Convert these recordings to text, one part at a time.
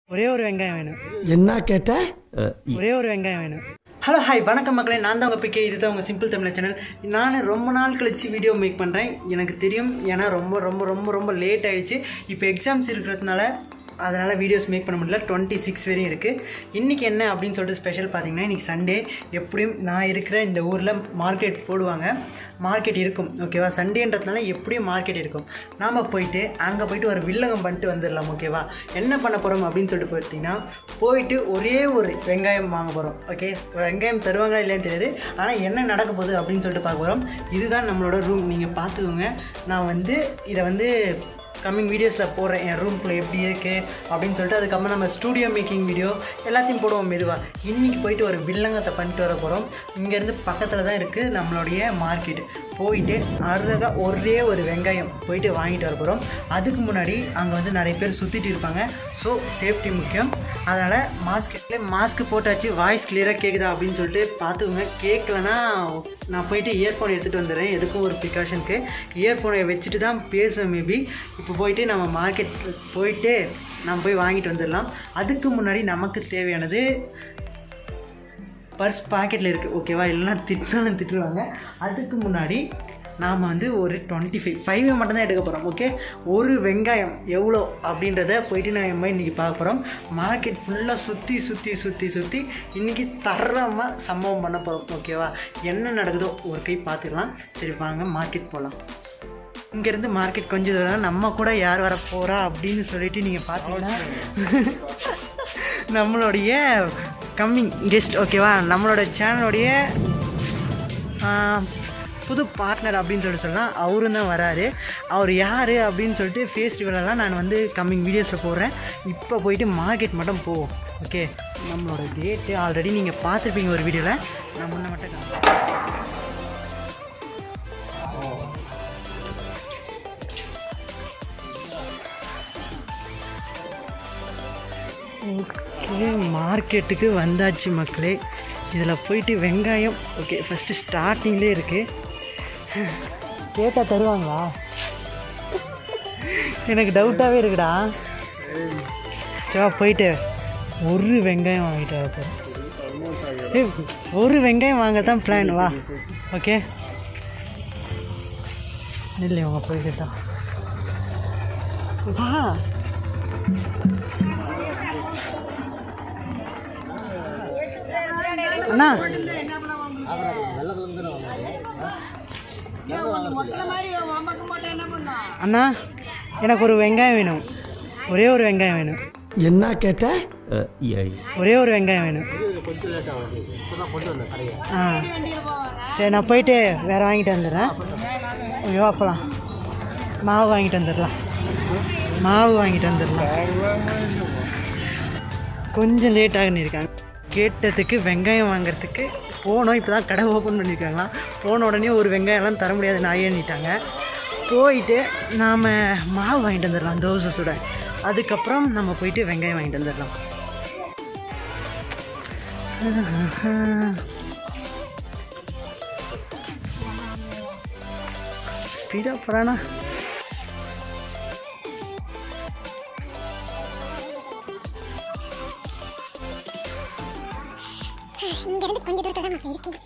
ஒரே ஒரு வெங்காயம் வேணும் என்ன கேட்ட ஒரே ஒரு வெங்காயம் வேணும் ஹலோ ஹாய் வணக்கம் மக்களே நான் தான் உங்கள் பிகே இதுதான் உங்கள் சிம்பிள் தமிழ் சேனல் நான் ரொம்ப நாள் கழிச்சு வீடியோ மேக் பண்ணுறேன் எனக்கு தெரியும் ஏன்னா ரொம்ப ரொம்ப ரொம்ப ரொம்ப லேட் ஆயிடுச்சு இப்போ எக்ஸாம்ஸ் இருக்கிறதுனால அதனால் வீடியோஸ் மேக் பண்ண முடியல டுவெண்ட்டி சிக்ஸ் வரையும் இருக்குது இன்றைக்கி என்ன அப்படின்னு சொல்லிட்டு ஸ்பெஷல் பார்த்தீங்கன்னா இன்றைக்கி சண்டே எப்படியும் நான் இருக்கிற இந்த ஊரில் மார்க்கெட் போடுவாங்க மார்க்கெட் இருக்கும் ஓகேவா சண்டேன்றதுனால எப்படியும் மார்க்கெட் இருக்கும் நாம் போயிட்டு அங்கே போயிட்டு ஒரு வில்லங்கம் பண்ணிட்டு வந்துடலாம் ஓகேவா என்ன பண்ண போகிறோம் அப்படின்னு சொல்லிட்டு பார்த்தீங்கன்னா போயிட்டு ஒரே ஒரு வெங்காயம் வாங்க போகிறோம் ஓகே வெங்காயம் தருவாங்க இல்லைன்னு தெரியாது ஆனால் என்ன நடக்க போகுது அப்படின்னு சொல்லிட்டு பார்க்க போகிறோம் இதுதான் நம்மளோட ரூம் நீங்கள் பார்த்துக்கோங்க நான் வந்து இதை வந்து கம்மிங் வீடியோஸில் போடுறேன் என் ரூம்குள்ளே எப்படி இருக்குது அப்படின்னு சொல்லிட்டு அதுக்கப்புறம் நம்ம ஸ்டூடியோ மேக்கிங் வீடியோ எல்லாத்தையும் போடுவோம் மெதுவாக இன்றைக்கி போயிட்டு ஒரு வில்லங்கத்தை பண்ணிட்டு வர போகிறோம் இங்கேருந்து பக்கத்தில் தான் இருக்குது நம்மளுடைய மார்க்கெட் போயிட்டு அழகாக ஒரே ஒரு வெங்காயம் போயிட்டு வாங்கிட்டு வர போகிறோம் அதுக்கு முன்னாடி அங்கே வந்து நிறைய பேர் சுற்றிட்டு இருப்பாங்க ஸோ சேஃப்டி முக்கியம் அதனால் மாஸ்க் மாஸ்க் போட்டாச்சு வாய்ஸ் கிளியராக கேட்குதா அப்படின்னு சொல்லிட்டு பார்த்துக்கோங்க கேட்கலன்னா நான் போயிட்டு இயர்ஃபோன் எடுத்துகிட்டு வந்துடுறேன் எதுக்கும் ஒரு ப்ரிகாஷனுக்கு இயர்ஃபோனை வச்சுட்டு தான் பேசுவேன் மேபி இப்போ போயிட்டு நம்ம மார்க்கெட் போயிட்டு நம்ம போய் வாங்கிட்டு வந்துடலாம் அதுக்கு முன்னாடி நமக்கு தேவையானது பர்ஸ் பாக்கெட்டில் இருக்குது ஓகேவா எல்லாம் திட்டினாலும் திட்டுவாங்க அதுக்கு முன்னாடி நாம் வந்து ஒரு டுவெண்ட்டி ஃபைவ் ஃபைவ் மட்டும் தான் எடுக்க போகிறோம் ஓகே ஒரு வெங்காயம் எவ்வளோ அப்படின்றத போயிட்டு நான் நம்ம இன்றைக்கி பார்க்க போகிறோம் மார்க்கெட் ஃபுல்லாக சுற்றி சுற்றி சுற்றி சுற்றி இன்றைக்கி தரமாக சம்பவம் பண்ண போகிறோம் ஓகேவா என்ன நடக்குதோ ஒரு கை பார்த்துக்கலாம் சரி வாங்க மார்க்கெட் போகலாம் இங்கேருந்து மார்க்கெட் கொஞ்சம் தூரம் நம்ம கூட யார் வர போகிறா அப்படின்னு சொல்லிட்டு நீங்கள் பார்த்தீங்கன்னா நம்மளுடைய கம்மிங் கெஸ்ட் ஓகேவா நம்மளோட சேனலுடைய புது பார்ட்னர் அப்படின்னு சொல்லிட்டு சொல்லலாம் அவரும் தான் வராரு அவர் யார் அப்படின்னு சொல்லிட்டு ஃபேஸ் ரிவலெல்லாம் நான் வந்து கம்மிங் வீடியோஸில் போடுறேன் இப்போ போயிட்டு மார்க்கெட் மட்டும் போவோம் ஓகே நம்மளோட டேட்டு ஆல்ரெடி நீங்கள் பார்த்துருப்பீங்க ஒரு வீடியோவில் நான் முன்ன மட்டும் காமிக்கிறேன். ஓகே மார்க்கெட்டுக்கு வந்தாச்சு மக்களே இதில் போயிட்டு வெங்காயம் ஓகே ஃபஸ்ட்டு ஸ்டார்டிங்லேயே இருக்குது கேட்டால் தருவாங்களா எனக்கு டவுட்டாகவே இருக்குடா சரி போயிட்டு ஒரு வெங்காயம் வாங்கிட்டு வர போகிறேன் ஏய், ஒரு வெங்காயம் வாங்க தான் பிளான் வா ஓகே இல்லை அவங்க போய்கிட்டா வா அண்ணா அண்ணா எனக்கு ஒரு வெங்காயம் வேணும் ஒரே ஒரு வெங்காயம் வேணும் என்ன கேட்ட ஒரே ஒரு வெங்காயம் வேணும் ஆ சரி நான் போயிட்டு வேறு வாங்கிட்டு வந்துடுறேன் ஐயோ அப்பலாம் மாவு வாங்கிட்டு வந்துடலாம் மாவு வாங்கிட்டு வந்துடலாம் கொஞ்சம் லேட் ஆகுன்னு இருக்காங்க கேட்டதுக்கு வெங்காயம் வாங்குறதுக்கு போனோம் இப்போ தான் கடை ஓப்பன் பண்ணியிருக்காங்களாம் போன உடனே ஒரு வெங்காயம்லாம் தர முடியாது நாயேன்னிட்டாங்க போயிட்டு நாம் மாவு வாங்கிட்டு வந்துடலாம் தோசை சுட அதுக்கப்புறம் நம்ம போயிட்டு வெங்காயம் வாங்கிட்டு வந்துடலாம் ஸ்பீடாக போகிறானா இங்கிருந்து கொஞ்ச தூரத்துல தான் மச்சான் இருக்கு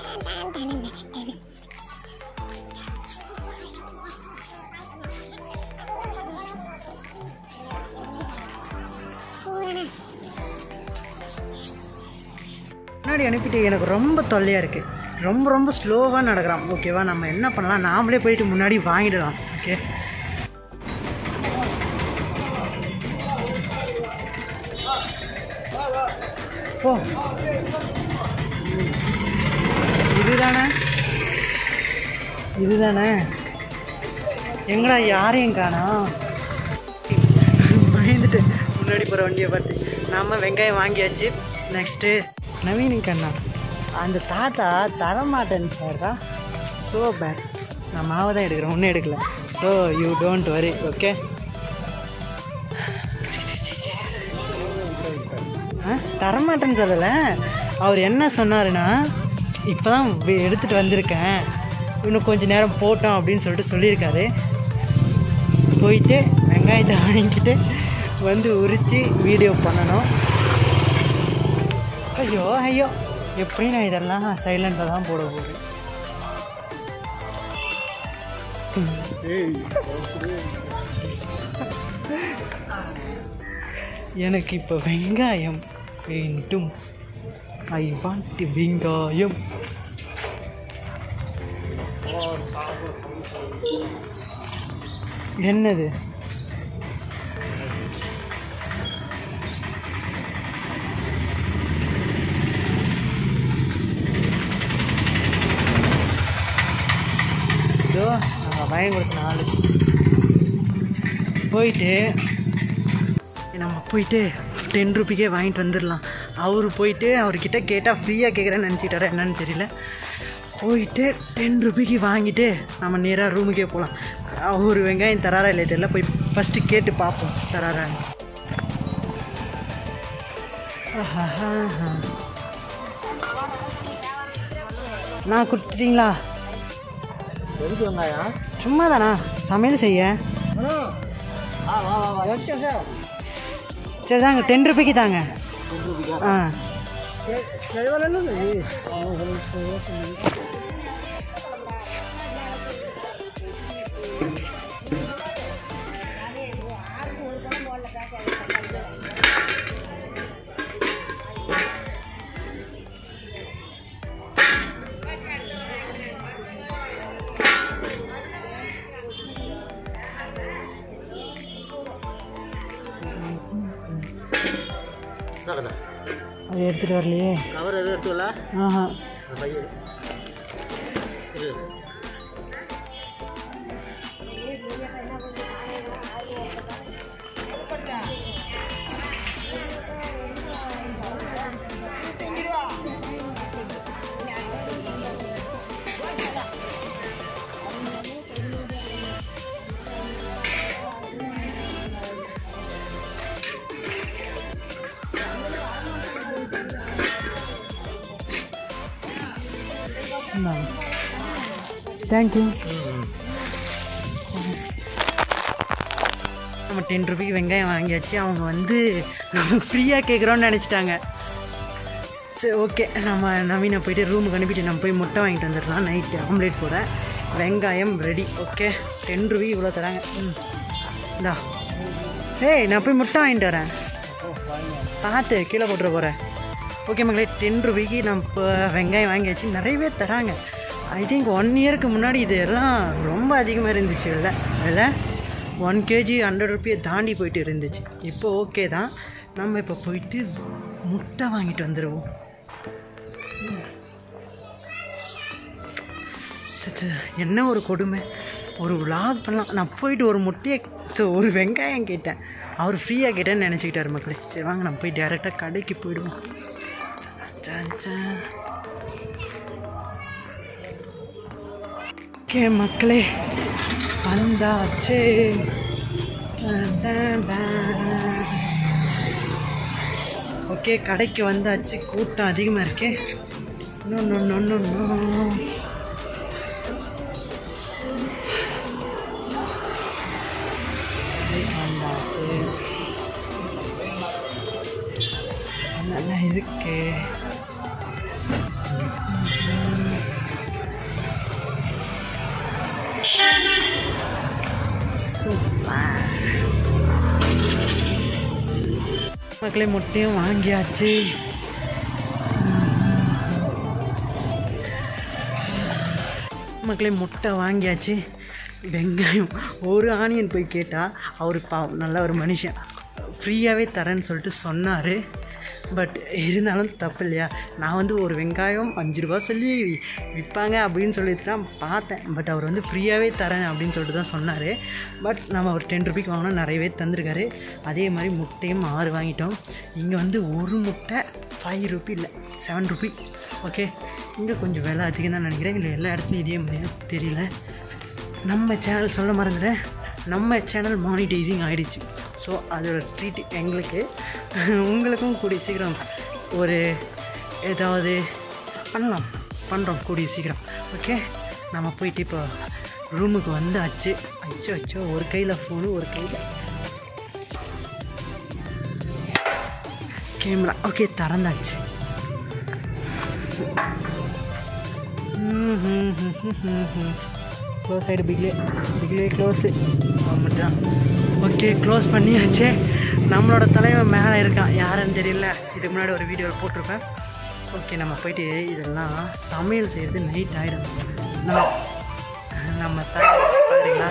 முன்னாடி அனுப்பிட்டு எனக்கு ரொம்ப தொல்லையாக இருக்குது ரொம்ப ரொம்ப ஸ்லோவாக நடக்கிறான் ஓகேவா நம்ம என்ன பண்ணலாம் நாமளே போயிட்டு முன்னாடி வாங்கிடலாம் ஓகே போ இதுதானே இதுதானே எங்கடா யாரையும் காணோம் பயந்துட்டு முன்னாடி போகிற வண்டியை பார்த்து நம்ம வெங்காயம் வாங்கியாச்சு நெக்ஸ்ட்டு நவீன் கண்ணா அந்த தாத்தா தரமாட்டேன்னு சார்டா ஸோ பேட் நான் மாவை தான் எடுக்கிறேன் ஒன்றும் எடுக்கல so you don't worry okay தரமாட்டேன்னு சொல்லலை அவர் என்ன சொன்னாருன்னா இப்போ தான் எடுத்துகிட்டு வந்திருக்கேன் இன்னும் கொஞ்சம் நேரம் போட்டோம் அப்படின்னு சொல்லிட்டு சொல்லியிருக்காரு போயிட்டு வெங்காயத்தை வாங்கிட்டு வந்து உரித்து வீடியோ பண்ணணும் ஐயோ ஐயோ எப்படி நான் இதெல்லாம் சைலண்டில் தான் போட போகிறேன் எனக்கு இப்போ வெங்காயம் வேண்டும் ஐ வாண்ட் வெங்காயம் என்னது இதோ நாங்கள் பயம் கொடுத்த நாலு போயிட்டு நம்ம போயிட்டு டென் ருபிக்கே வாங்கிட்டு வந்துடலாம் அவர் போயிட்டு அவர்கிட்ட கேட்டால் ஃப்ரீயாக கேட்குறேன்னு நினச்சிட்டாரா என்னன்னு தெரியல போயிட்டு டென் ருபிக்கு வாங்கிட்டு நம்ம நேராக ரூமுக்கே போகலாம் அவர் வெங்காயம் தராரா இல்லை தெரியல போய் ஃபஸ்ட்டு கேட்டு பார்ப்போம் தராரான்னு ஆஹாஹா. நான் கொடுத்துட்டீங்களா எதுக்கு வெங்காயம் சும்மா தானா சமையல் செய்ய ஆ வா வா வா எட்டு சார் சரி தாங்க டென் ருபிக்கு தாங்க ஆ அது எடுத்துகிட்டு வரலையே கவர் எதுவும் எடுத்துல ஆஹா பையன் இந்தாங்க தேங்க்யூ நம்ம டென் ருபிக்கு வெங்காயம் வாங்கியாச்சு அவங்க வந்து நம்ம ஃப்ரீயாக கேட்குறோன்னு நினச்சிட்டாங்க சரி ஓகே நம்ம நவீனை போயிட்டு ரூமுக்கு அனுப்பிட்டு நம்ம போய் முட்டை வாங்கிட்டு வந்துடலாம் நைட்டு ஆம்லேட் போட வெங்காயம் ரெடி ஓகே டென் ருபி இவ்வளோ தராங்க ம் இந்தா ஏய் நான் போய் முட்டை வாங்கிட்டு வரேன் பார்த்து கீழே போட்டுற போகிறேன் ஓகே மக்களே டென் ருபிக்கு நம்ம இப்போ வெங்காயம் வாங்கியாச்சு நிறையவே தராங்க ஐ திங்க் ஒன் இயருக்கு முன்னாடி இது எல்லாம் ரொம்ப அதிகமாக இருந்துச்சு இல்லை இல்லை ஒன் கேஜி ஹண்ட்ரட் ருபியை தாண்டி போயிட்டு இருந்துச்சு இப்போ ஓகே தான் நம்ம இப்போ போயிட்டு முட்டை வாங்கிட்டு வந்துடுவோம் சச்ச, என்ன ஒரு கொடுமை ஒரு விலாக் பண்ணலாம் நான் போயிட்டு ஒரு முட்டையை சோ, ஒரு வெங்காயம் கேட்டேன் அவர் ஃப்ரீயாக கேட்டேன்னு நினச்சிக்கிட்டாரு மக்களே சரி வாங்க நம்ம போய் டேரெக்டாக கடைக்கு போயிடுவோம் சன், சன். ஓகே மக்களே வந்தாச்சே டன், டன், டன். ஓகே கடைக்கு வந்தாச்சு கூட்டம் அதிகமாக இருக்கே no no no no no வந்தாச்சு நல்லா இருக்கு சூப்பர் மக்களே முட்டையும் வாங்கியாச்சு மக்களே முட்டை வாங்கியாச்சு வெங்காயம் ஒரு ஆனியன் போய் கேட்டால் அவர் பாவம் நல்ல ஒரு மனுஷன் ஃப்ரீயாகவே தரேன்னு சொல்லிட்டு சொன்னார் பட் இருந்தாலும் தப்பு இல்லையா நான் வந்து ஒரு வெங்காயம் அஞ்சு ரூபா சொல்லி விற்பாங்க அப்படின்னு சொல்லிட்டு தான் பார்த்தேன் பட் அவர் வந்து ஃப்ரீயாகவே தரேன் அப்படின்னு சொல்லிட்டு தான் சொன்னார் பட் நம்ம ஒரு டென் ருபிக்கு வாங்கினா நிறையவே தந்திருக்காரு அதே மாதிரி முட்டையும் ஆறு வாங்கிட்டோம் இங்கே வந்து ஒரு முட்டை ஃபைவ் ருபி இல்லை செவன் ருபி ஓகே இங்கே கொஞ்சம் விலை அதிகம் தான் நினைக்கிறேன் இல்லை எல்லா இடத்துலையும் இதே மாதிரி தெரியல நம்ம சேனல் சொல்ல மறந்துட்டேன் நம்ம சேனல் மானிட்டைசிங் ஆயிடுச்சு ஸோ அதோட ட்ரீட் எங்களுக்கு உங்களுக்கும் கூடிய சீக்கிரம் ஒரு ஏதாவது பண்ணலாம் பண்ணுறோம் கூடிய சீக்கிரம் ஓகே நம்ம போயிட்டு இப்போ ரூமுக்கு வந்தாச்சு அச்சோ அச்சோ ஒரு கையில் ஃபோனு ஒரு கையில் கேமரா ஓகே திறந்தாச்சு க்ளோஸ் ஆகிடு பிக்லே பிக்லே க்ளோஸு மட்டும் ஓகே க்ளோஸ் பண்ணியாச்சு நம்மளோட தலைவன் மேலே இருக்கான் யாருன்னு தெரியல இதுக்கு முன்னாடி ஒரு வீடியோவில் போட்டிருப்பேன் ஓகே நம்ம போயிட்டு இதெல்லாம் சமையல் செய்கிறது நைட் ஆகிடும் நம்ம நம்ம தலைவர் பார்க்குறீங்களா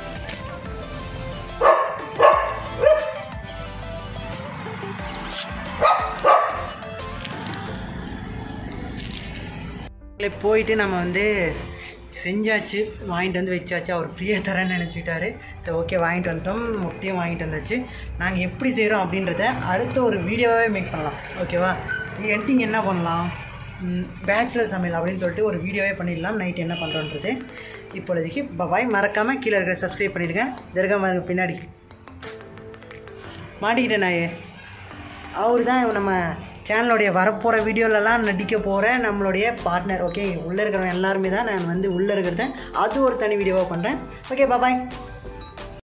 இல்லை போயிட்டு நம்ம வந்து செஞ்சாச்சு வாங்கிட்டு வந்து வச்சாச்சு அவர் ஃப்ரீயாக தரேன்னு நினச்சிக்கிட்டாரு சரி ஓகே வாங்கிட்டு வந்துட்டோம் முட்டையும் வாங்கிட்டு வந்தாச்சு நாங்கள் எப்படி செய்கிறோம் அப்படின்றத அடுத்த ஒரு வீடியோவாகவே மேக் பண்ணலாம் ஓகேவா எடிட்டிங் என்ன பண்ணலாம் பேச்சுலர் சமையல் அப்படின்னு சொல்லிட்டு ஒரு வீடியோவே பண்ணிடலாம் நைட் என்ன பண்ணுறோன்றது இப்பொழுதைக்கு பாய் மறக்காமல் கீழே இருக்கிற சப்ஸ்கிரைப் பண்ணிடுங்க திருக்க பின்னாடி மாட்டிக்கிட்டேன் நாயே அவர் தான் நம்ம சேனலுடைய வரப்போகிற வீடியோலலாம் நடிக்க போகிற நம்மளுடைய பார்ட்னர் ஓகே உள்ளே இருக்கிறவங்க எல்லாருமே தான் நான் வந்து உள்ளே இருக்கிறத அது ஒரு தனி வீடியோவாக பண்ணுறேன் ஓகே பாய்